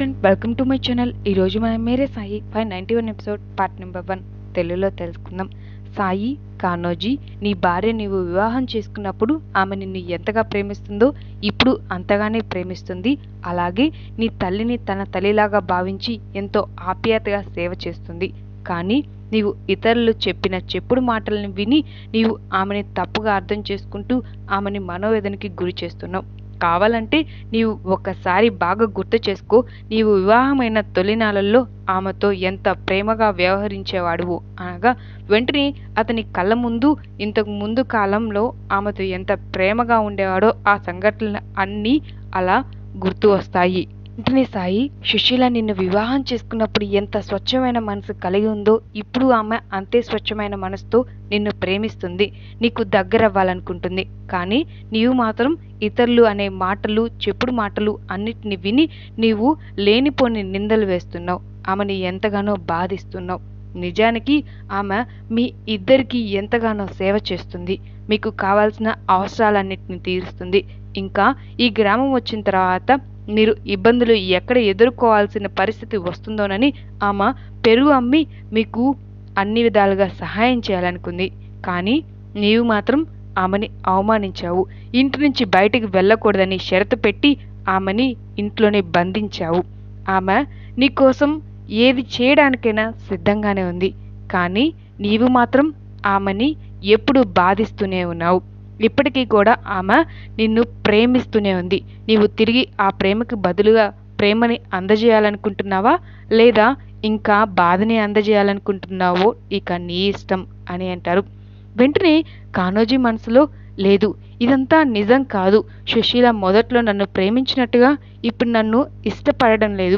friend welcome to my channel ఈరోజు మనం Mere Sai five ninety one episode part number one తెలుగులో తెలుసుకుందాం సాయి కానోజీ నీ భార్య నీవు వివాహం చేసుకున్నప్పుడు ఆమె నిన్ను ఎంతగా ప్రేమిస్తుందో ఇప్పుడు అంతగానే ప్రేమిస్తుంది అలాగే నీ తల్లిని తన తల్లిలాగా భావించి ఎంతో ఆప్యాయతగా సేవ చేస్తుంది కానీ నీవు ఇతరులు చెప్పిన చెప్పుడు మాటలను విని నీవు ఆమెని తప్పుగా అర్థం చేసుకుంటూ ఆమెని మనోవేదనకి గురి చేస్తున్నావు కావాలంటే నీవు ఒక్కసారి బాగా గుర్తు చేసుకో నీవు వివాహమైన తొలినాళ్ళల్లో ఆమెతో ఎంత ప్రేమగా వ్యవహరించేవాడువు అనగా వెంటనే అతని కళ్ళ ముందు ఇంతకు ముందు కాలంలో ఆమెతో ఎంత ప్రేమగా ఉండేవాడో ఆ సంఘటనలు అన్నీ అలా గుర్తు వస్తాయి వెంటనే సాయి సుశీల నిన్ను వివాహం చేసుకున్నప్పుడు ఎంత స్వచ్ఛమైన మనసు కలిగి ఉందో ఇప్పుడు ఆమె అంతే స్వచ్ఛమైన మనసుతో నిన్ను ప్రేమిస్తుంది నీకు దగ్గరవ్వాలనుకుంటుంది కానీ నీవు మాత్రం ఇతరులు అనే మాటలు చెప్పుడు మాటలు అన్నిటిని విని నీవు లేనిపోని నిందలు వేస్తున్నావు ఆమెని ఎంతగానో బాధిస్తున్నావు నిజానికి ఆమె మీ ఇద్దరికి ఎంతగానో సేవ చేస్తుంది మీకు కావాల్సిన అవసరాలన్నిటిని తీరుస్తుంది ఇంకా ఈ గ్రామం వచ్చిన తర్వాత మీరు ఇబ్బందులు ఎక్కడ ఎదుర్కోవాల్సిన పరిస్థితి వస్తుందోనని ఆమె పెరుగు అమ్మి మీకు అన్ని విధాలుగా సహాయం చేయాలనుకుంది కానీ నీవు మాత్రం ఆమెని అవమానించావు ఇంటి నుంచి బయటికి వెళ్ళకూడదని షరతు పెట్టి ఆమెని ఇంట్లోనే బంధించావు ఆమె నీకోసం ఏది చేయడానికైనా సిద్ధంగానే ఉంది కానీ నీవు మాత్రం ఆమెని ఎప్పుడు బాధిస్తూనే ఉన్నావు ఇప్పటికీ కూడా ఆమె నిన్ను ప్రేమిస్తూనే ఉంది నీవు తిరిగి ఆ ప్రేమకి బదులుగా ప్రేమని అందజేయాలనుకుంటున్నావా లేదా ఇంకా బాధని అందజేయాలనుకుంటున్నావో ఇక నీ ఇష్టం అని అంటారు వెంటనే కానోజీ మనసులో లేదు ఇదంతా నిజం కాదు సుశీల మొదట్లో నన్ను ప్రేమించినట్టుగా ఇప్పుడు నన్ను ఇష్టపడడం లేదు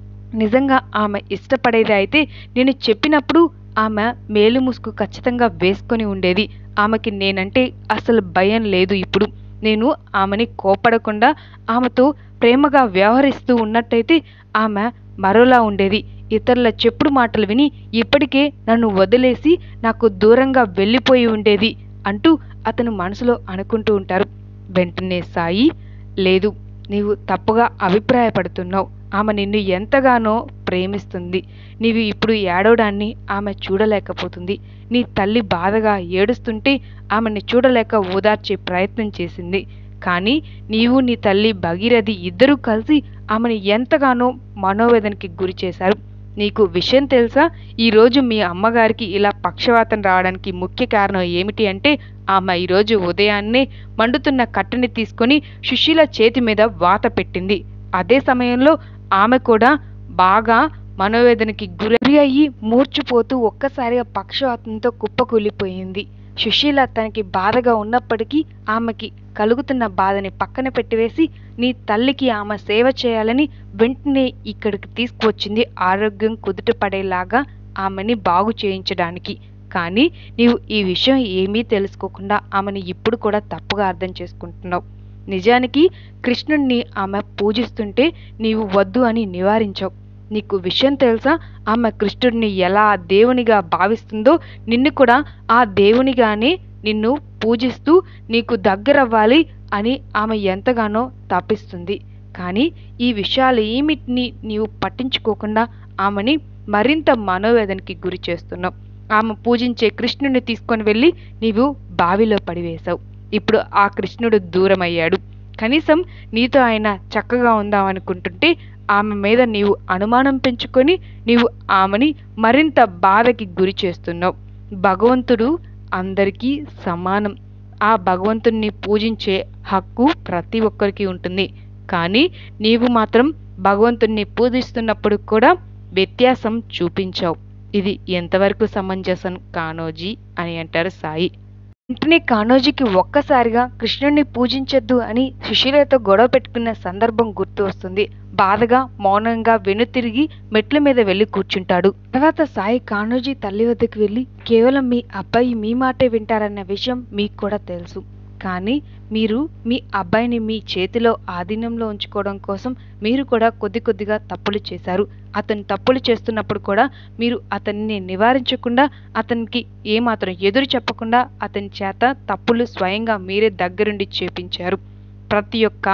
నిజంగా ఆమె ఇష్టపడేది అయితే నేను చెప్పినప్పుడు ఆమె మేలు ముసుగు ఖచ్చితంగా వేసుకొని ఉండేది ఆమెకి నేనంటే అసలు భయం లేదు ఇప్పుడు నేను ఆమెని కోపడకుండా ఆమెతో ప్రేమగా వ్యవహరిస్తూ ఉన్నట్టయితే ఆమె మరోలా ఉండేది ఇతరుల చెప్పుడు మాటలు విని ఇప్పటికే నన్ను వదిలేసి నాకు దూరంగా వెళ్ళిపోయి ఉండేది అంటూ అతను మనసులో అనుకుంటూ ఉంటారు వెంటనే సాయి లేదు నీవు తప్పుగా అభిప్రాయపడుతున్నావు ఆమె నిన్ను ఎంతగానో ప్రేమిస్తుంది నీవు ఇప్పుడు ఏడవడాన్ని ఆమె చూడలేకపోతుంది నీ తల్లి బాధగా ఏడుస్తుంటే ఆమెని చూడలేక ఓదార్చే ప్రయత్నం చేసింది కానీ నీవు నీ తల్లి భగీరథి ఇద్దరూ కలిసి ఆమెను ఎంతగానో మనోవేదనకి గురి చేశారు నీకు విషయం తెలుసా ఈరోజు మీ అమ్మగారికి ఇలా పక్షవాతం రావడానికి ముఖ్య కారణం ఏమిటి అంటే ఆమె ఈరోజు ఉదయాన్నే మండుతున్న కట్టెని తీసుకొని సుశీల చేతి మీద వాత పెట్టింది అదే సమయంలో ఆమె కూడా బాగా మనోవేదనకి గురి అయ్యి మూర్చిపోతూ ఒక్కసారిగా పక్షవాతంతో కుప్పకూలిపోయింది సుశీల తనకి బాధగా ఉన్నప్పటికీ ఆమెకి కలుగుతున్న బాధని పక్కన పెట్టివేసి నీ తల్లికి ఆమె సేవ చేయాలని వెంటనే ఇక్కడికి తీసుకువచ్చింది ఆరోగ్యం కుదుట పడేలాగా ఆమెని బాగు చేయించడానికి కానీ నీవు ఈ విషయం ఏమీ తెలుసుకోకుండా ఆమెను ఇప్పుడు కూడా తప్పుగా అర్థం చేసుకుంటున్నావు నిజానికి కృష్ణుణ్ణి ఆమె పూజిస్తుంటే నీవు వద్దు అని నివారించావు నీకు విషయం తెలుసా ఆమె కృష్ణుడిని ఎలా దేవునిగా భావిస్తుందో నిన్ను కూడా ఆ దేవునిగానే నిన్ను పూజిస్తూ నీకు దగ్గరవ్వాలి అని ఆమె ఎంతగానో తప్పిస్తుంది కానీ ఈ విషయాలు ఏమిటిని నీవు పట్టించుకోకుండా ఆమెని మరింత మనోవేదనకి గురి చేస్తున్నావు ఆమె పూజించే కృష్ణుడిని తీసుకొని వెళ్ళి నీవు బావిలో పడివేశావు ఇప్పుడు ఆ కృష్ణుడు దూరమయ్యాడు కనీసం నీతో ఆయన చక్కగా ఉందామనుకుంటుంటే ఆమె మీద నీవు అనుమానం పెంచుకొని నీవు ఆమెని మరింత బాధకి గురి చేస్తున్నావు భగవంతుడు అందరికీ సమానం ఆ భగవంతుణ్ణి పూజించే హక్కు ప్రతి ఒక్కరికి ఉంటుంది కానీ నీవు మాత్రం భగవంతుణ్ణి పూజిస్తున్నప్పుడు కూడా వ్యత్యాసం చూపించావు ఇది ఎంతవరకు సమంజసం కానోజీ అని అంటారు సాయి వెంటనే కానోజీకి ఒక్కసారిగా కృష్ణుడిని పూజించొద్దు అని సుశీలతో గొడవ పెట్టుకున్న సందర్భం గుర్తు వస్తుంది బాధగా మౌనంగా వెనుతిరిగి మెట్ల మీద వెళ్ళి కూర్చుంటాడు తర్వాత సాయి కానోజీ తల్లి వద్దకు వెళ్ళి కేవలం మీ అబ్బాయి మీ మాటే వింటారన్న విషయం మీకు కూడా తెలుసు కానీ మీరు మీ అబ్బాయిని మీ చేతిలో ఆధీనంలో ఉంచుకోవడం కోసం మీరు కూడా కొద్ది కొద్దిగా తప్పులు చేశారు అతను తప్పులు చేస్తున్నప్పుడు కూడా మీరు అతన్ని నివారించకుండా అతనికి ఏమాత్రం ఎదురు చెప్పకుండా అతని చేత తప్పులు స్వయంగా మీరే దగ్గరుండి చేపించారు ప్రతి ఒక్క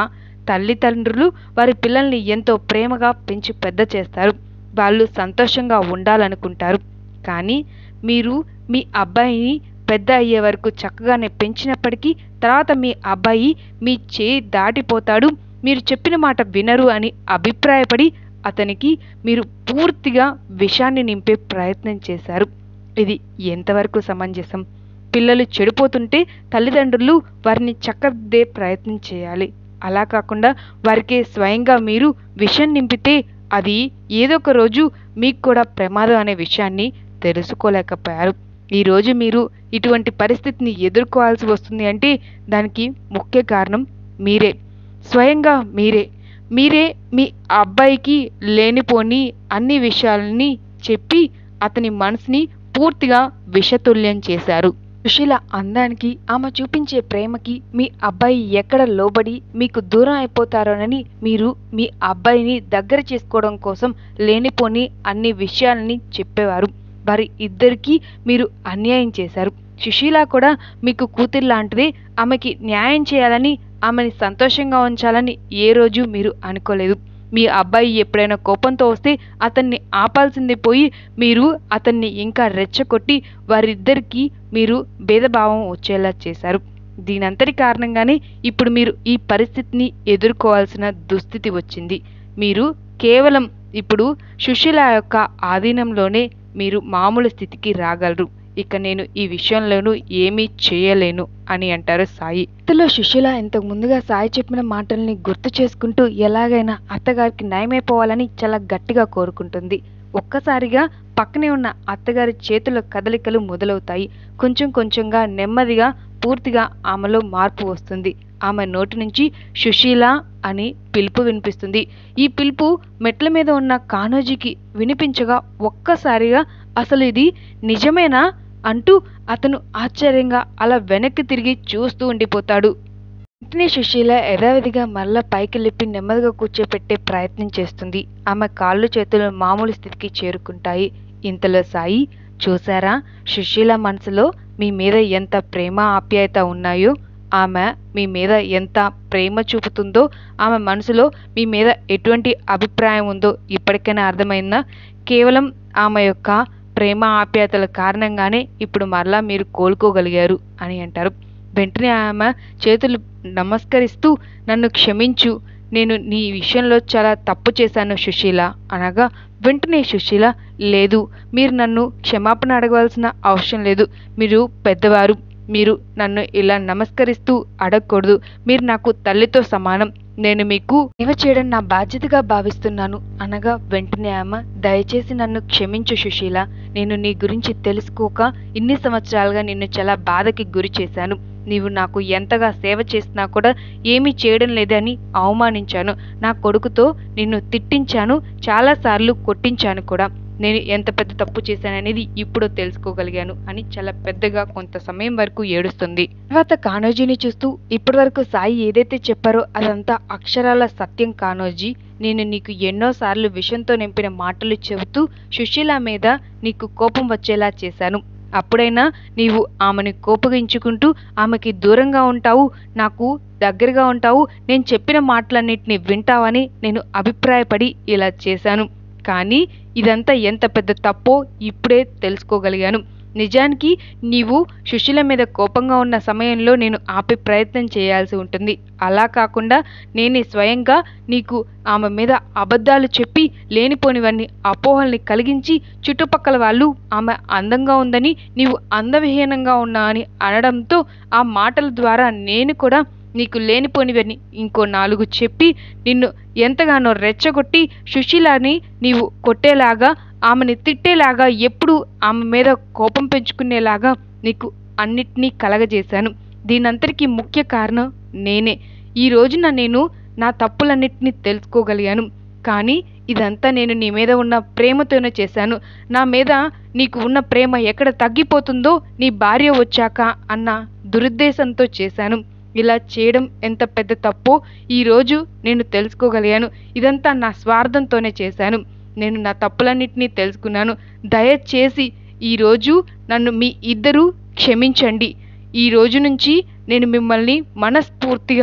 తల్లిదండ్రులు వారి పిల్లల్ని ఎంతో ప్రేమగా పెంచి పెద్ద చేస్తారు వాళ్ళు సంతోషంగా ఉండాలనుకుంటారు కానీ మీరు మీ అబ్బాయిని పెద్ద అయ్యే వరకు చక్కగానే పెంచినప్పటికీ తర్వాత మీ అబ్బాయి మీ చేయి దాటిపోతాడు మీరు చెప్పిన మాట వినరు అని అభిప్రాయపడి అతనికి మీరు పూర్తిగా విషాన్ని నింపే ప్రయత్నం చేశారు ఇది ఎంతవరకు సమంజసం పిల్లలు చెడిపోతుంటే తల్లిదండ్రులు వారిని చక్కదిద్దే ప్రయత్నం చేయాలి అలా కాకుండా వారికి స్వయంగా మీరు విషం నింపితే అది ఏదో ఒక రోజు మీకు కూడా ప్రమాదం అనే విషయాన్ని తెలుసుకోలేకపోయారు ఈరోజు మీరు ఇటువంటి పరిస్థితిని ఎదుర్కోవాల్సి వస్తుంది అంటే దానికి ముఖ్య కారణం మీరే స్వయంగా మీరే మీరే మీ అబ్బాయికి లేనిపోని అన్ని విషయాలని చెప్పి అతని మనసుని పూర్తిగా విషతుల్యం చేశారు సుశీల అందానికి ఆమె చూపించే ప్రేమకి మీ అబ్బాయి ఎక్కడ లోబడి మీకు దూరం అయిపోతారోనని మీరు మీ అబ్బాయిని దగ్గర చేసుకోవడం కోసం లేనిపోని అన్ని విషయాలని చెప్పేవారు వారి ఇద్దరికీ మీరు అన్యాయం చేశారు సుశీల కూడా మీకు కూతురు లాంటిదే ఆమెకి న్యాయం చేయాలని ఆమెని సంతోషంగా ఉంచాలని ఏ రోజు మీరు అనుకోలేదు మీ అబ్బాయి ఎప్పుడైనా కోపంతో వస్తే అతన్ని ఆపాల్సింది పోయి మీరు అతన్ని ఇంకా రెచ్చగొట్టి వారిద్దరికీ మీరు భేదభావం వచ్చేలా చేశారు దీనంతటి కారణంగానే ఇప్పుడు మీరు ఈ పరిస్థితిని ఎదుర్కోవాల్సిన దుస్థితి వచ్చింది మీరు కేవలం ఇప్పుడు సుశీల యొక్క ఆధీనంలోనే మీరు మామూలు స్థితికి రాగలరు ఇక నేను ఈ విషయంలోనూ ఏమీ చేయలేను అని అంటారు సాయి ఇంతలో సుశీల ఇంతకు ముందుగా సాయి చెప్పిన మాటల్ని గుర్తు చేసుకుంటూ ఎలాగైనా అత్తగారికి నయమైపోవాలని చాలా గట్టిగా కోరుకుంటుంది ఒక్కసారిగా పక్కనే ఉన్న అత్తగారి చేతుల కదలికలు మొదలవుతాయి కొంచెం కొంచెంగా నెమ్మదిగా పూర్తిగా ఆమెలో మార్పు వస్తుంది ఆమె నోటి నుంచి సుశీల అని పిలుపు వినిపిస్తుంది ఈ పిలుపు మెట్ల మీద ఉన్న కానోజీకి వినిపించగా ఒక్కసారిగా అసలు ఇది నిజమేనా అంటూ అతను ఆశ్చర్యంగా అలా వెనక్కి తిరిగి చూస్తూ ఉండిపోతాడు వెంటనే సుశీల యథావిధిగా మళ్ళా పైకి లేపి నెమ్మదిగా కూర్చోపెట్టే ప్రయత్నం చేస్తుంది ఆమె కాళ్ళు చేతులు మామూలు స్థితికి చేరుకుంటాయి ఇంతలో సాయి చూసారా సుశీల మనసులో మీ మీద ఎంత ప్రేమ ఆప్యాయత ఉన్నాయో ఆమె మీ మీద ఎంత ప్రేమ చూపుతుందో ఆమె మనసులో మీ మీద ఎటువంటి అభిప్రాయం ఉందో ఇప్పటికైనా అర్థమైందా కేవలం ఆమె యొక్క ప్రేమ ఆప్యాయతల కారణంగానే ఇప్పుడు మరలా మీరు కోలుకోగలిగారు అని అంటారు వెంటనే ఆమె చేతులు నమస్కరిస్తూ నన్ను క్షమించు నేను నీ విషయంలో చాలా తప్పు చేశాను సుశీల అనగా వెంటనే సుశీల లేదు మీరు నన్ను క్షమాపణ అడగవలసిన అవసరం లేదు మీరు పెద్దవారు మీరు నన్ను ఇలా నమస్కరిస్తూ అడగకూడదు మీరు నాకు తల్లితో సమానం నేను మీకు సేవ చేయడం నా బాధ్యతగా భావిస్తున్నాను అనగా వెంటనే ఆమె దయచేసి నన్ను క్షమించు సుశీల నేను నీ గురించి తెలుసుకోక ఇన్ని సంవత్సరాలుగా నిన్ను చాలా బాధకి గురి చేశాను నీవు నాకు ఎంతగా సేవ చేసినా కూడా ఏమీ చేయడం లేదని అవమానించాను నా కొడుకుతో నిన్ను తిట్టించాను చాలాసార్లు కొట్టించాను కూడా నేను ఎంత పెద్ద తప్పు చేశాననేది ఇప్పుడు తెలుసుకోగలిగాను అని చాలా పెద్దగా కొంత సమయం వరకు ఏడుస్తుంది తర్వాత కానోజీని చూస్తూ ఇప్పటి వరకు సాయి ఏదైతే చెప్పారో అదంతా అక్షరాల సత్యం కానోజీ నేను నీకు ఎన్నోసార్లు విషంతో నింపిన మాటలు చెబుతూ సుశీల మీద నీకు కోపం వచ్చేలా చేశాను అప్పుడైనా నీవు ఆమెను కోపగించుకుంటూ ఆమెకి దూరంగా ఉంటావు నాకు దగ్గరగా ఉంటావు నేను చెప్పిన మాటలన్నిటిని వింటావని నేను అభిప్రాయపడి ఇలా చేశాను కానీ ఇదంతా ఎంత పెద్ద తప్పో ఇప్పుడే తెలుసుకోగలిగాను నిజానికి నీవు సుశీల మీద కోపంగా ఉన్న సమయంలో నేను ఆపే ప్రయత్నం చేయాల్సి ఉంటుంది అలా కాకుండా నేనే స్వయంగా నీకు ఆమె మీద అబద్ధాలు చెప్పి లేనిపోనివన్నీ అపోహల్ని కలిగించి చుట్టుపక్కల వాళ్ళు ఆమె అందంగా ఉందని నీవు అందవిహీనంగా ఉన్నా అని అనడంతో ఆ మాటల ద్వారా నేను కూడా నీకు లేనిపోనివని ఇంకో నాలుగు చెప్పి నిన్ను ఎంతగానో రెచ్చగొట్టి సుశీలాని నీవు కొట్టేలాగా ఆమెని తిట్టేలాగా ఎప్పుడు ఆమె మీద కోపం పెంచుకునేలాగా నీకు అన్నిటినీ కలగజేశాను దీనంతటికీ ముఖ్య కారణం నేనే ఈ రోజున నేను నా తప్పులన్నిటినీ తెలుసుకోగలిగాను కానీ ఇదంతా నేను నీ మీద ఉన్న ప్రేమతోనే చేశాను నా మీద నీకు ఉన్న ప్రేమ ఎక్కడ తగ్గిపోతుందో నీ భార్య వచ్చాక అన్న దురుద్దేశంతో చేశాను ఇలా చేయడం ఎంత పెద్ద తప్పో ఈరోజు నేను తెలుసుకోగలిగాను ఇదంతా నా స్వార్థంతోనే చేశాను నేను నా తప్పులన్నిటినీ తెలుసుకున్నాను దయచేసి ఈరోజు నన్ను మీ ఇద్దరూ క్షమించండి ఈ రోజు నుంచి నేను మిమ్మల్ని మనస్ఫూర్తిగా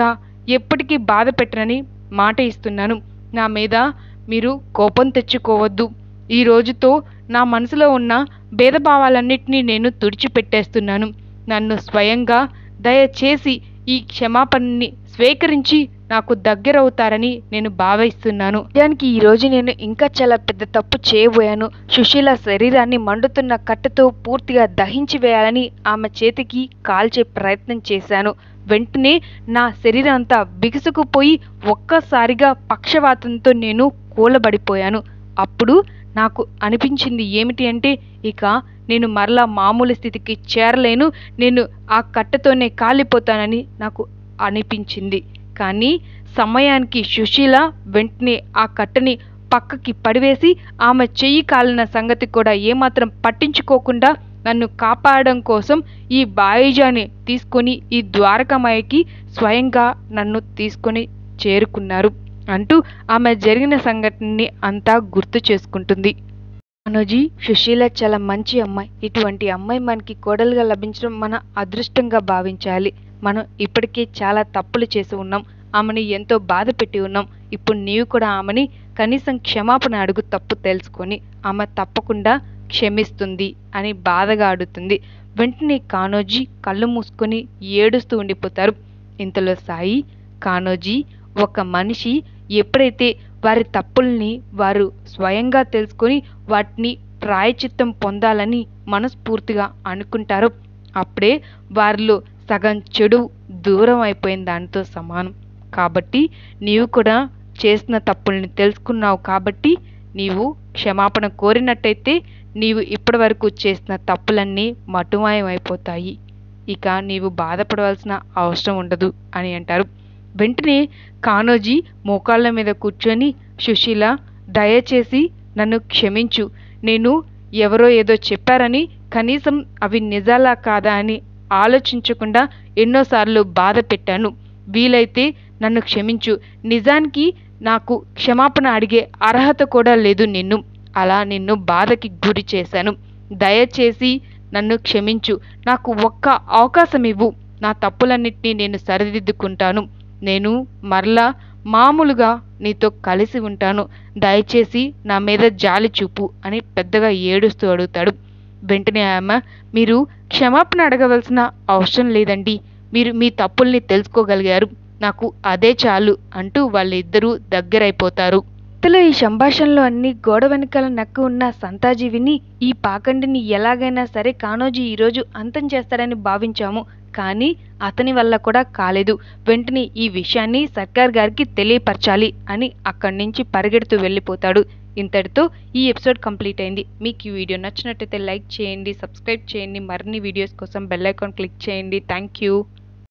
ఎప్పటికీ బాధ పెట్టనని మాట ఇస్తున్నాను నా మీద మీరు కోపం తెచ్చుకోవద్దు ఈ రోజుతో నా మనసులో ఉన్న భేదభావాలన్నింటినీ నేను తుడిచిపెట్టేస్తున్నాను నన్ను స్వయంగా దయచేసి ఈ క్షమాపణని స్వీకరించి నాకు దగ్గరవుతారని నేను భావిస్తున్నాను నిజానికి ఈ రోజు నేను ఇంకా చాలా పెద్ద తప్పు చేయబోయాను సుశీల శరీరాన్ని మండుతున్న కట్టెతో పూర్తిగా దహించి వేయాలని ఆమె చేతికి కాల్చే ప్రయత్నం చేశాను వెంటనే నా శరీరం అంతా బిగుసుకుపోయి ఒక్కసారిగా పక్షవాతంతో నేను కూలబడిపోయాను అప్పుడు నాకు అనిపించింది ఏమిటి అంటే ఇక నేను మరలా మామూలు స్థితికి చేరలేను నేను ఆ కట్టెతోనే కాలిపోతానని నాకు అనిపించింది కానీ సమయానికి సుశీల వెంటనే ఆ కట్టెని పక్కకి పడివేసి ఆమె చెయ్యి కాలిన సంగతి కూడా ఏమాత్రం పట్టించుకోకుండా నన్ను కాపాడడం కోసం ఈ బాయిజాని తీసుకొని ఈ ద్వారకామాయకి స్వయంగా నన్ను తీసుకొని చేరుకున్నారు అంటూ ఆమె జరిగిన సంఘటనని అంతా గుర్తు చేసుకుంటుంది మనోజీ సుశీల చాలా మంచి అమ్మాయి ఇటువంటి అమ్మాయి మనకి కోడలుగా లభించడం మన అదృష్టంగా భావించాలి మనం ఇప్పటికే చాలా తప్పులు చేసి ఉన్నాం ఆమెని ఎంతో బాధ పెట్టి ఉన్నాం ఇప్పుడు నీవు కూడా ఆమెని కనీసం క్షమాపణ అడుగు తప్పు తెలుసుకొని ఆమె తప్పకుండా క్షమిస్తుంది అని బాధగా అడుగుతుంది వెంటనే కానోజీ కళ్ళు మూసుకొని ఏడుస్తూ ఉండిపోతారు ఇంతలో సాయి కానోజీ ఒక మనిషి ఎప్పుడైతే వారి తప్పుల్ని వారు స్వయంగా తెలుసుకొని వాటిని ప్రాయచిత్తం పొందాలని మనస్ఫూర్తిగా అనుకుంటారో అప్పుడే వారిలో సగం చెడు దూరం అయిపోయిన దానితో సమానం కాబట్టి నీవు కూడా చేసిన తప్పుల్ని తెలుసుకున్నావు కాబట్టి నీవు క్షమాపణ కోరినట్టయితే నీవు ఇప్పటివరకు చేసిన తప్పులన్నీ మటుమాయం అయిపోతాయి ఇక నీవు బాధపడవలసిన అవసరం ఉండదు అని అంటారు వెంటనే కానోజీ మోకాళ్ళ మీద కూర్చొని సుశీల దయచేసి నన్ను క్షమించు నేను ఎవరో ఏదో చెప్పారని కనీసం అవి నిజాలా కాదా అని ఆలోచించకుండా ఎన్నోసార్లు బాధ పెట్టాను వీలైతే నన్ను క్షమించు నిజానికి నాకు క్షమాపణ అడిగే అర్హత కూడా లేదు నిన్ను అలా నిన్ను బాధకి గురి చేశాను దయచేసి నన్ను క్షమించు నాకు ఒక్క అవకాశం ఇవ్వు నా తప్పులన్నిటినీ నేను సరిదిద్దుకుంటాను నేను మరలా మామూలుగా నీతో కలిసి ఉంటాను దయచేసి నా మీద జాలి చూపు అని పెద్దగా ఏడుస్తూ అడుగుతాడు వెంటనే ఆమె మీరు క్షమాపణ అడగవలసిన అవసరం లేదండి మీరు మీ తప్పుల్ని తెలుసుకోగలిగారు నాకు అదే చాలు అంటూ వాళ్ళిద్దరూ దగ్గరైపోతారు ఇంతలో ఈ సంభాషణలో అన్ని గోడ వెనకాల నక్కు ఉన్న సంతాజీవిని ఈ పాకండిని ఎలాగైనా సరే కానోజీ ఈరోజు అంతం చేస్తాడని భావించాము కానీ అతని వల్ల కూడా కాలేదు వెంటనే ఈ విషయాన్ని సర్కార్ గారికి తెలియపరచాలి అని అక్కడి నుంచి పరిగెడుతూ వెళ్ళిపోతాడు ఇంతటితో ఈ ఎపిసోడ్ కంప్లీట్ అయింది మీకు ఈ వీడియో నచ్చినట్టయితే లైక్ చేయండి సబ్స్క్రైబ్ చేయండి మరిన్ని వీడియోస్ కోసం బెల్ ఐకాన్ క్లిక్ చేయండి థ్యాంక్ యూ